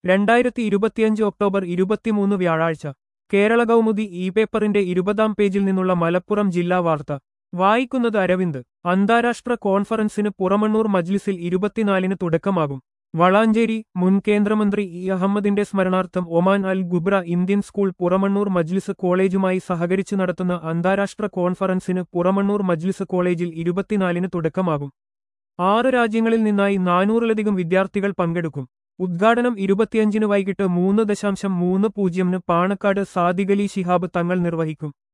രണ്ടായിരത്തി ഇരുപത്തിയഞ്ച് ഒക്ടോബർ ഇരുപത്തിമൂന്ന് വ്യാഴാഴ്ച കേരള കൗമുദി ഇ പേപ്പറിന്റെ ഇരുപതാം പേജിൽ നിന്നുള്ള മലപ്പുറം ജില്ലാ വാർത്ത വായിക്കുന്നത് അരവിന്ദ് അന്താരാഷ്ട്ര കോൺഫറൻസിന് പുറമണ്ണൂർ മജ്ലിസിൽ ഇരുപത്തിനാലിന് തുടക്കമാകും വളാഞ്ചേരി മുൻ കേന്ദ്രമന്ത്രി ഇ അഹമ്മദിന്റെ സ്മരണാർത്ഥം Oman Al Ghubra Indian school Puramannur Majlis കോളേജുമായി സഹകരിച്ച് നടത്തുന്ന അന്താരാഷ്ട്ര കോൺഫറൻസിന് പുറമണ്ണൂർ മജ്ലിസ് കോളേജിൽ ഇരുപത്തിനാലിന് തുടക്കമാകും ആറ് രാജ്യങ്ങളിൽ നിന്നായി നാനൂറിലധികം വിദ്യാർത്ഥികൾ പങ്കെടുക്കും ഉദ്ഘാടനം ഇരുപത്തിയഞ്ചിന് വൈകിട്ട് മൂന്ന് ദശാംശം മൂന്ന് പൂജ്യമിന് പാണക്കാട് സാദിഖലി ശിഹാബ് തങ്ങൾ നിർവഹിക്കും